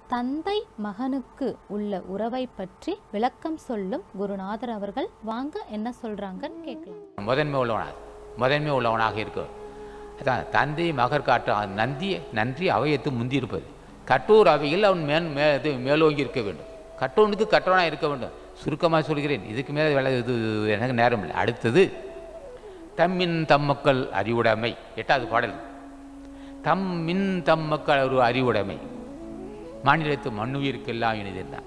தந்தை மகனுக்கு உள்ள உறவை பற்றி விளக்கம் சொல்லும் குருநாதர் அவர்கள் வாங்க என்ன சொல்றாங்கன்னு கேட்கலாம் முதன்மை உள்ளவனாக முதன்மை உள்ளவனாக இருக்க அதான் தந்தை மகர் காட்ட நந்தி நன்றி அவையத்து முந்தியிருப்பது கட்டூர் அவையில் அவன் மேன் மே இது மேலோங்கி இருக்க வேண்டும் கட்டவனுக்கு கட்டவனாக இருக்க வேண்டும் சுருக்கமாக சொல்கிறேன் இதுக்கு மேலே வேலை இது இது எனக்கு நேரம் இல்லை அடுத்தது தம்மின் தம்மக்கள் அறிவுடைமை எட்டாவது பாடல் தம் மின் தம் மக்கள் ஒரு அறிவுடைமை மாநிலத்து மண்ணுயிர்க்கெல்லாம் இனிதுதான்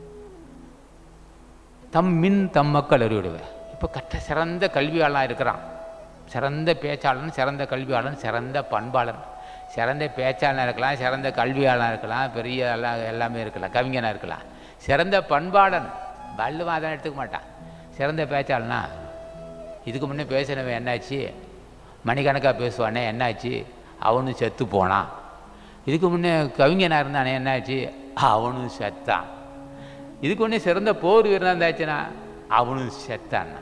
தம் மின் தம் மக்கள் அறிவுடைமை இப்போ கற்ற சிறந்த கல்வியாளனாக இருக்கிறான் சிறந்த பேச்சாளன் சிறந்த கல்வியாளன் சிறந்த பண்பாளன் சிறந்த பேச்சாளனாக இருக்கலாம் சிறந்த கல்வியாளனாக இருக்கலாம் பெரிய எல்லாம் எல்லாமே இருக்கலாம் கவிஞனாக இருக்கலாம் சிறந்த பண்பாளன் வள்ளுவன் அதான் எடுத்துக்க மாட்டான் சிறந்த பேச்சாளனா இதுக்கு முன்னே பேசினவன் என்னாச்சு மணிக்கணக்காக பேசுவானே என்னாச்சு அவனும் செத்து போனான் இதுக்கு முன்னே கவிஞனாக இருந்தானே என்னாச்சு அவனும் செத்தான் இதுக்கு முன்னே சிறந்த போர் வீரனாக இருந்தாச்சுன்னா அவனும் செத்தான்னா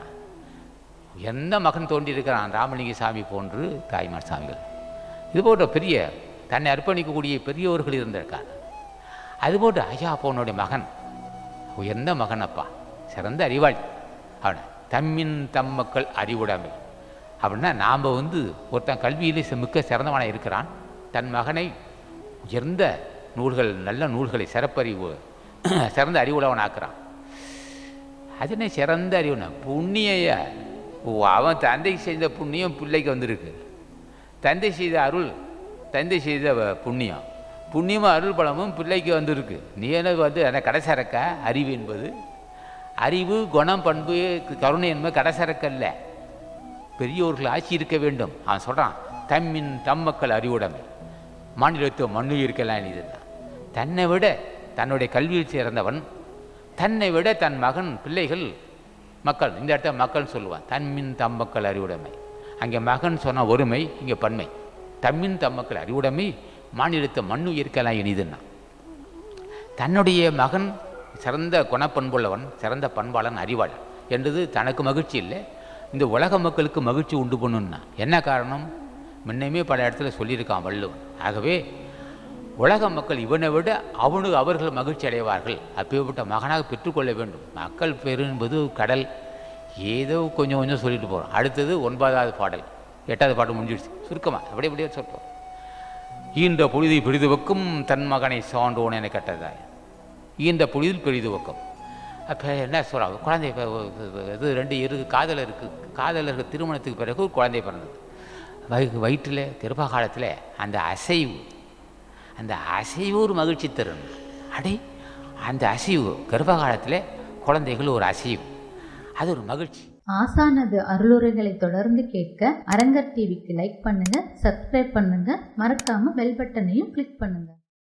எந்த மகன் தோன்றியிருக்கிறான் ராமலிங்க சாமி போன்று தாய்மார் சாமிகள் இது போன்ற பெரிய தன்னை அர்ப்பணிக்கக்கூடிய பெரியவர்கள் இருந்திருக்கார் அதுபோன்று ஐயா போனுடைய மகன் உயர்ந்த மகன் அப்பா சிறந்த அறிவாளி அவனை தம்மின் தம் மக்கள் அறிவுடைமை அப்படின்னா நாம் வந்து ஒருத்தன் கல்வியிலே செ- மிக்க சிறந்தவனாக இருக்கிறான் தன் மகனை உயர்ந்த நூல்கள் நல்ல நூல்களை சிறப்பறிவு சிறந்த அறிவுள்ளவனாக்குறான் அதுனே சிறந்த அறிவுனா புண்ணிய ஓ, அவன் தந்தை செய்த புண்ணியம் பிள்ளைக்கு வந்திருக்கு தந்தை செய்த அருள் தந்தை செய்த வ- புண்ணியம் புண்ணியமும் அருள் பலமும் பிள்ளைக்கு வந்திருக்கு நீ என்ன வந்து அந்த கடைசரக்க அறிவு என்பது அறிவு குணம் பண்பு கருணை என்பது கடைசரக்கல்ல பெரியோர்கள் ஆட்சி இருக்க வேண்டும் அவன் சொல்கிறான் தம்மின் தம் மக்கள் அறிவுடைமை மாநிலத்து மண்ணுயிர்க்கெல்லாம் இதுதான் தன்னை விட தன்னுடைய கல்வியில் சிறந்தவன் தன்னை விட தன் மகன் பிள்ளைகள் மக்கள் இந்த இடத்துல மக்கள் சொல்லுவான் தன்மின் தம் மக்கள் அறிவுடைமை அங்கே மகன் சொன்ன ஒருமை இங்கே பன்மை தம்மின் தம் மக்கள் அறிவுடைமை மாநிலத்து மண்ணுயிர்க்கெல்லாம் இனிதுன்னா தன்னுடைய மகன் சிறந்த குணப்பண்புள்ளவன் சிறந்த பண்பாளன் அறிவாளன் என்றது தனக்கு மகிழ்ச்சி இல்லை இந்த உலக மக்களுக்கு மகிழ்ச்சி உண்டு பண்ணுன்னா என்ன காரணம் முன்னமே பல இடத்துல சொல்லியிருக்கான் வள்ளுவன் ஆகவே உலக மக்கள் இவனை விட அவனு அவர்கள் மகிழ்ச்சி அடைவார்கள் அப்பேற்பட்ட மகனாக பெற்றுக்கொள்ள வேண்டும் மக்கள் பெரு என்பது கடல் ஏதோ கொஞ்சம் கொஞ்சம் சொல்லிட்டு போகிறோம் அடுத்தது ஒன்பதாவது பாடல் எட்டாவது பாட்டு முடிஞ்சிடுச்சு சுருக்கமாக அப்படியே அப்படியே சொல்கிறோம் ஈன்ற பொழுதை பெரிதுவக்கும் தன் மகனை சான்றோன் என கட்டதாய் ஈன்ற பொழுதில் பெரிதுவக்கம் அப்போ என்ன சொல்கிறாங்க குழந்தை இப்ப இது ரெண்டு இரு காதலருக்கு காதலருக்கு திருமணத்துக்கு பிறகு ஒரு குழந்தை பிறந்தது வய வயிற்றில் கர்ப்ப காலத்தில் அந்த அசைவு அந்த அசைவு ஒரு மகிழ்ச்சி தரும் அடே அந்த அசைவு கர்ப்ப காலத்தில் குழந்தைகள் ஒரு அசைவு அது ஒரு மகிழ்ச்சி ஆசானது அருளுரைகளை தொடர்ந்து கேட்க அரங்கர் டிவிக்கு லைக் பண்ணுங்க சப்ஸ்கிரைப் பண்ணுங்க மறக்காம பெல் பட்டனையும் கிளிக் பண்ணுங்க